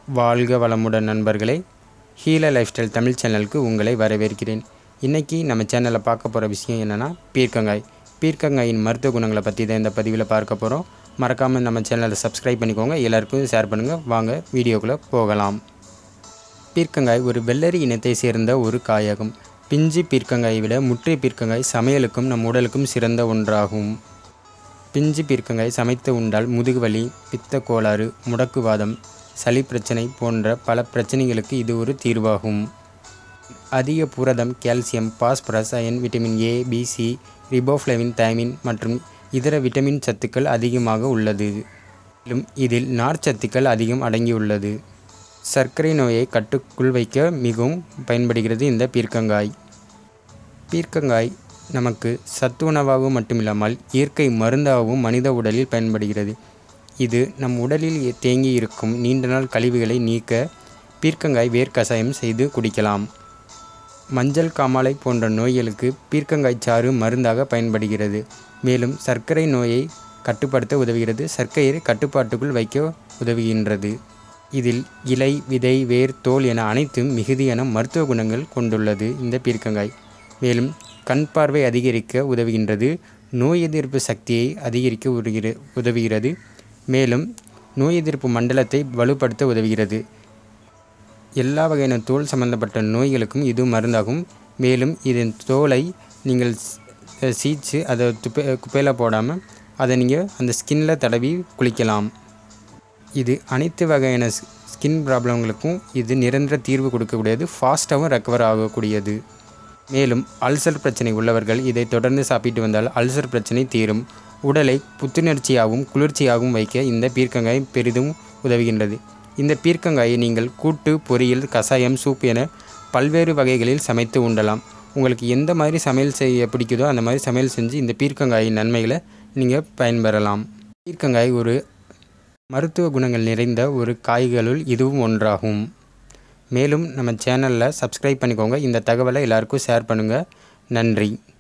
வாழ்க வளமுடன் நண்பர்களே ஹீல லைஃப் ஸ்டைல் தமிழ் சேனலுக்கு உங்களை வரவேற்கிறேன் இன்றைக்கி நம்ம சேனலில் பார்க்க போகிற விஷயம் என்னென்னா பீர்க்கங்காய் பீர்க்கங்காயின் மருத்துவ குணங்களை பற்றி தான் இந்த பதிவில் பார்க்க போகிறோம் மறக்காமல் நம்ம சேனலை சப்ஸ்கிரைப் பண்ணிக்கோங்க எல்லாருக்கும் ஷேர் பண்ணுங்கள் வாங்க வீடியோக்குள்ளே போகலாம் பீர்க்கங்காய் ஒரு வெள்ளரி இனத்தை சேர்ந்த ஒரு காயாகும் பிஞ்சு பீர்க்கங்காயை விட முற்றை பீர்க்கங்காய் சமையலுக்கும் நம் உடலுக்கும் சிறந்த ஒன்றாகும் பிஞ்சு பீர்க்கங்காய் சமைத்து உண்டால் முதுகுவலி பித்த கோளாறு முடக்குவாதம் சளி பிரச்சனை போன்ற பல பிரச்சனைகளுக்கு இது ஒரு தீர்வாகும் அதிக புரதம் calcium phosphorus iron vitamin A B C riboflavin thiamin மற்றும் இதர விட்டமின் சத்துக்கள் அதிகமாக உள்ளது மேலும் இதில் நார்ச்சத்துக்கள் அதிகம் அடங்கியுள்ளது சர்க்கரை நோயை கட்டுக்குள் வைக்க மிகவும் பயன்படுகிறது இந்த பீர்க்கங்காய் பீர்க்கங்காய் நமக்கு சத்து உணவாகவும் மட்டுமில்லாமல் இயற்கை மருந்தாகவும் மனித உடலில் பயன்படுகிறது இது நம் உடலில் தேங்கி இருக்கும் நீண்ட நாள் கழிவுகளை நீக்க பீர்க்கங்காய் வேர் கஷாயம் செய்து குடிக்கலாம் மஞ்சள் காமாலை போன்ற நோய்களுக்கு பீர்க்கங்காய் சாறு மருந்தாக பயன்படுகிறது மேலும் சர்க்கரை நோயை கட்டுப்படுத்த உதவுகிறது சர்க்கரையை கட்டுப்பாட்டுக்குள் வைக்க உதவுகின்றது இதில் இலை விதை வேர் தோல் என அனைத்தும் மிகுதியான மருத்துவ குணங்கள் கொண்டுள்ளது இந்த பீர்க்கங்காய் மேலும் கண் பார்வை அதிகரிக்க உதவுகின்றது நோய் எதிர்ப்பு சக்தியை அதிகரிக்க உதவுகிற உதவுகிறது மேலும் நோய் எதிர்ப்பு மண்டலத்தை வலுப்படுத்த உதவுகிறது எல்லா வகையான தோல் சம்பந்தப்பட்ட நோய்களுக்கும் இது மருந்தாகும் மேலும் இதன் தோலை நீங்கள் சீச்சு அதை துப்பை குப்பையில் போடாமல் அதை நீங்கள் அந்த ஸ்கின்ல தடவி குளிக்கலாம் இது அனைத்து வகையான ஸ்கின் ப்ராப்ளங்களுக்கும் இது நிரந்தர தீர்வு கொடுக்கக்கூடியது ஃபாஸ்ட்டாகவும் ரெக்கவர் ஆகக்கூடியது மேலும் அல்சர் பிரச்சனை உள்ளவர்கள் இதை தொடர்ந்து சாப்பிட்டு வந்தால் அல்சர் பிரச்சனை தீரும் உடலை புத்துணர்ச்சியாகவும் குளிர்ச்சியாகவும் வைக்க இந்த பீர்க்கங்காய் பெரிதும் உதவுகின்றது இந்த பீர்க்கங்காயை நீங்கள் கூட்டு பொரியல் கஷாயம் சூப் என பல்வேறு வகைகளில் சமைத்து உண்டலாம் உங்களுக்கு எந்த மாதிரி சமையல் செய்ய பிடிக்குதோ அந்த மாதிரி சமையல் செஞ்சு இந்த பீர்க்கங்காயின் நன்மைகளை நீங்கள் பயன்பெறலாம் பீர்க்கங்காய் ஒரு மருத்துவ குணங்கள் நிறைந்த ஒரு காய்களுள் இதுவும் ஒன்றாகும் மேலும் நம்ம சேனலில் சப்ஸ்கிரைப் பண்ணிக்கோங்க இந்த தகவலை எல்லாருக்கும் ஷேர் பண்ணுங்கள் நன்றி